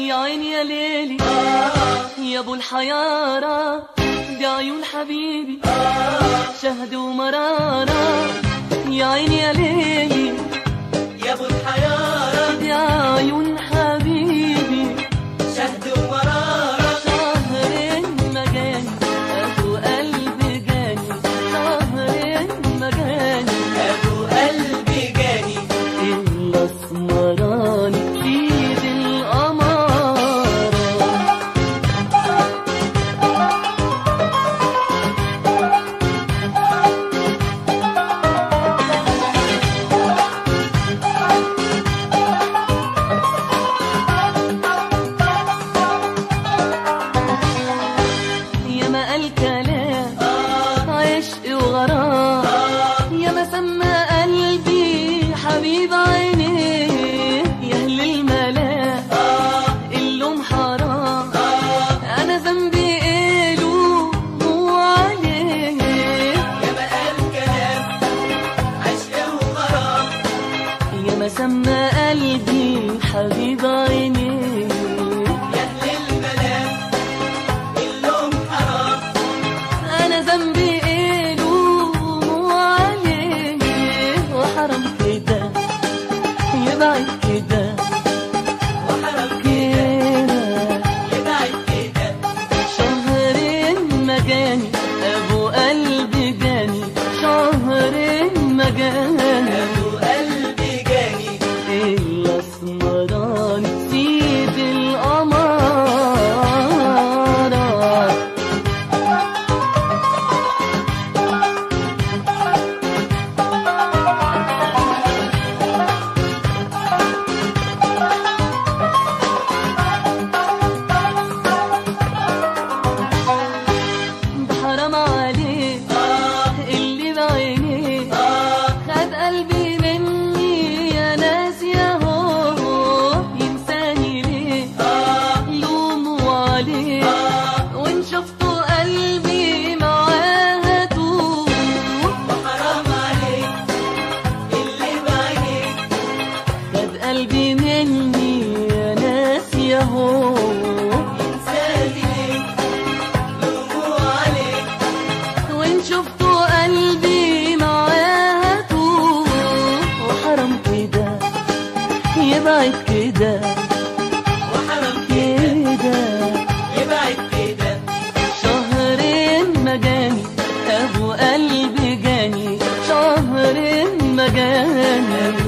يا عيني يا ليلي يا ابو الحيارة دي عيون حبيبي شهد ومرارة يا عيني يا ليلي يا ابو الحيارة دي عيون حبيبي شهد ومرارة شهر مجاني ابو قلبي جاني شهر مجاني ابو قلبي جاني الاسمراني سيد القمر يا ما قال كلام عشق وغرام يا ما سمى قلبي حبيب عينيه يا اهل الملا اللوم حرام انا ذنبي ايه له هو عليه يا ما قال كلام عشق وغرام يا ما سمى قلبي حبيب عينيه يا اهل الملام اللوم حرام انا ذنبي ايه لوم عليه وحرام كده يبعد كده وحرام كده يبعد كده شهرين مجاني ابو قلبي جاني شهرين مجاني ابو قلبي جاني الاسمراني سيد القمر حرام عليك اللي بعينيه خد قلبي مني يا ناس يا هو ينساني ليه لوموا عليه وان شفتوا قلبي معاها توه وحرام عليك اللي بعينيك خد قلبي مني يا ناس يا هو انساني ليك لوموا عليك وان شفتوا قلبي معاها توه وحرام كده يبعد كده وحرام كده كده يبعد كده شهرين مجاني ابو قلبي جاني شهرين مجاني